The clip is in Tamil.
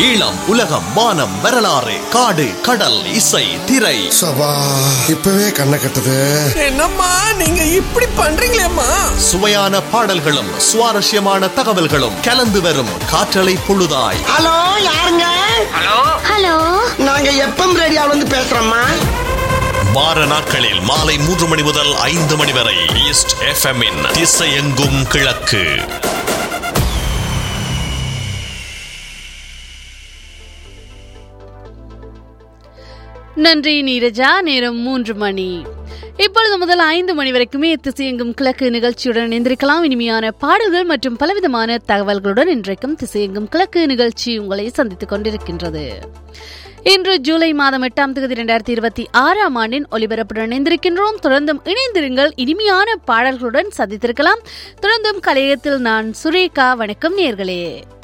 ஈழம் உலகம் வானம் வரலாறு காடு கடல் இசை திரை சபா இப்பவே கண்ணை கட்டுது என்னம்மா நீங்க இப்படி பண்றீங்களேம்மா சுவையான பாடல்களும் சுவாரஸ்யமான தகவல்களும் கலந்து வரும் காற்றலை பொழுதாய் ஹலோ யாருங்க ஹலோ நாங்க எப்பம் ரேடியோல இருந்து பேசுறோம்மா வார நாட்களில் மாலை மூன்று மணி முதல் ஐந்து மணி வரை ஈஸ்ட் எஃப்எம் இன் திசையெங்கும் கிழக்கு நன்றி நீரஜா நேரம் மூன்று மணி இப்பொழுது முதல் ஐந்து மணி வரைக்குமே திசையெங்கும் கிழக்கு நிகழ்ச்சியுடன் இணைந்திருக்கலாம் இனிமையான பாடல்கள் மற்றும் பலவிதமான தகவல்களுடன் இன்றைக்கும் திசையெங்கும் கிழக்கு நிகழ்ச்சி உங்களை சந்தித்துக் கொண்டிருக்கின்றது இன்று ஜூலை மாதம் எட்டாம் தேதி இரண்டாயிரத்தி இருபத்தி ஆறாம் ஆண்டின் ஒலிபரப்புடன் இணைந்திருக்கின்றோம் தொடர்ந்தும் இணைந்திருங்கள் இனிமையான பாடல்களுடன் சந்தித்திருக்கலாம் தொடர்ந்தும் கலையத்தில் நான் சுரேகா வணக்கம் நேர்களே